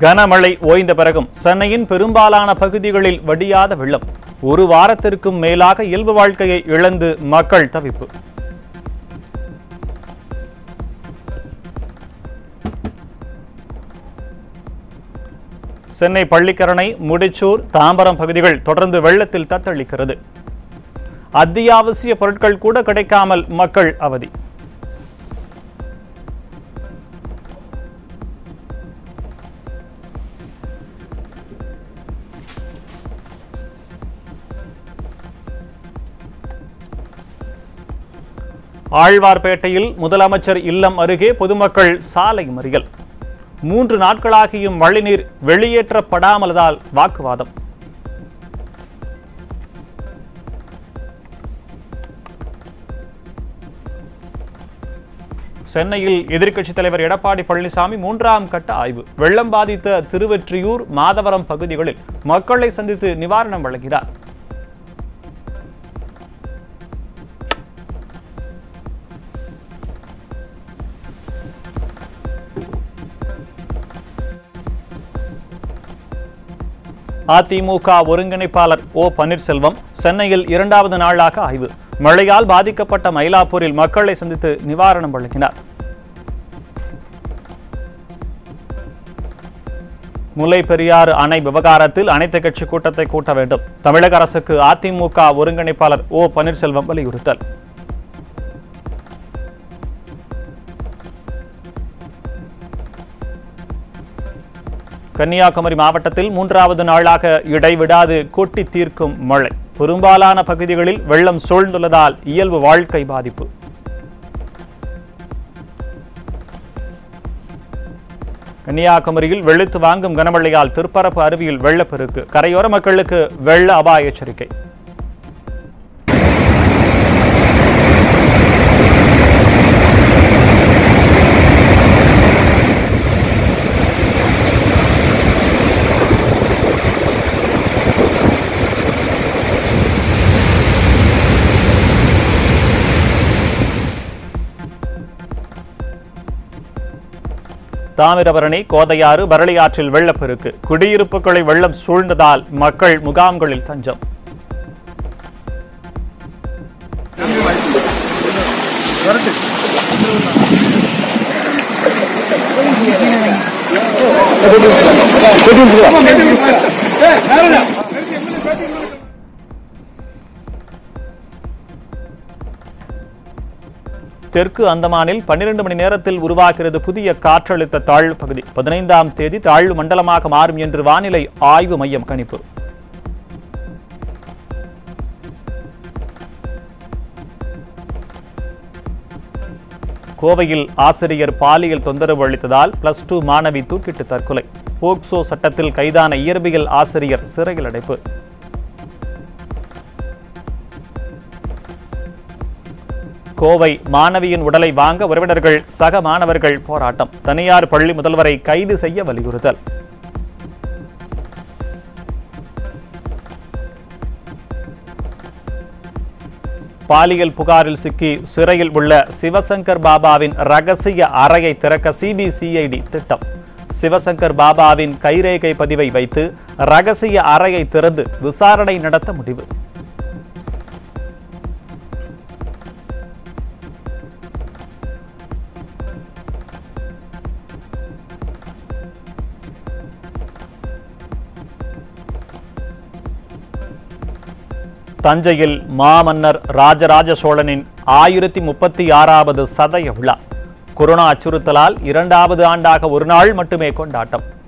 கனமழை ஓய்ந்த பிறகும் சென்னையின் பெரும்பாலான பகுதிகளில் வடியாத வெள்ளம் ஒரு வாரத்திற்கும் மேலாக இயல்பு வாழ்க்கையை இழந்து மக்கள் தவிப்பு சென்னை பள்ளிக்கரணை முடிச்சூர் தாம்பரம் பகுதிகள் தொடர்ந்து வெள்ளத்தில் தத்தளிக்கிறது அத்தியாவசிய பொருட்கள் கூட கிடைக்காமல் மக்கள் அவதி ஆழ்வார்பேட்டையில் முதலமைச்சர் இல்லம் அருகே பொதுமக்கள் சாலை மறியல் மூன்று நாட்களாகியும் மழைநீர் வெளியேற்றப்படாமலதால் வாக்குவாதம் சென்னையில் எதிர்க்கட்சித் தலைவர் எடப்பாடி பழனிசாமி மூன்றாம் கட்ட ஆய்வு வெள்ளம் பாதித்த திருவெற்றியூர் மாதவரம் பகுதிகளில் மக்களை சந்தித்து நிவாரணம் வழங்கினார் அதிமுக ஒருங்கிணைப்பாளர் ஓ பன்னீர்செல்வம் சென்னையில் இரண்டாவது நாளாக ஆய்வு மழையால் பாதிக்கப்பட்ட மயிலாப்பூரில் மக்களை சந்தித்து நிவாரணம் வழங்கினார் முல்லை பெரியாறு அணை விவகாரத்தில் அனைத்து கட்சி கூட்டத்தை கூட்ட வேண்டும் தமிழக அரசுக்கு அதிமுக ஒருங்கிணைப்பாளர் ஓ பன்னீர்செல்வம் வலியுறுத்தல் கன்னியாகுமரி மாவட்டத்தில் மூன்றாவது நாளாக இடைவிடாது கொட்டி தீர்க்கும் மழை பெரும்பாலான பகுதிகளில் வெள்ளம் சூழ்ந்துள்ளதால் இயல்பு வாழ்க்கை பாதிப்பு கன்னியாகுமரியில் வெளுத்து வாங்கும் கனமழையால் திருப்பரப்பு அருவியில் வெள்ளப்பெருக்கு கரையோர மக்களுக்கு வெள்ள அபாய எச்சரிக்கை தாமிரபரணி கோதையாறு பரளி ஆற்றில் வெள்ளப்பெருக்கு குடியிருப்புகளை வெள்ளம் சூழ்ந்ததால் மக்கள் முகாம்களில் தஞ்சம் தெற்கு அந்தமானில் பன்னிரண்டு மணி நேரத்தில் உருவாகிறது புதிய காற்றழுத்த தாழ்வு பகுதி பதினைந்தாம் தேதி தாழ்வு மண்டலமாக மாறும் என்று வானிலை ஆய்வு மையம் கணிப்பு கோவையில் ஆசிரியர் பாலியல் தொந்தரவு அளித்ததால் பிளஸ் டூ மாணவி தூக்கிட்டு தற்கொலை போக்சோ சட்டத்தில் கைதான இயற்பியல் ஆசிரியர் சிறையில் அடைப்பு கோவை மாணவியின் உடலை வாங்க உறவினர்கள் சக மாணவர்கள் போராட்டம் தனியார் பள்ளி முதல்வரை கைது செய்ய வலியுறுத்தல் பாலியல் புகாரில் சிக்கி சிறையில் உள்ள சிவசங்கர் பாபாவின் ரகசிய அறையை திறக்க சிபிசிஐடி திட்டம் சிவசங்கர் பாபாவின் கைரேகை பதிவை வைத்து ரகசிய அறையை திறந்து விசாரணை நடத்த முடிவு தஞ்சையில் மாமன்னர் ராஜராஜ சோழனின் ஆயிரத்தி முப்பத்தி ஆறாவது சதய விழா கொரோனா அச்சுறுத்தலால் இரண்டாவது ஆண்டாக ஒரு நாள் மட்டுமே கொண்டாட்டம்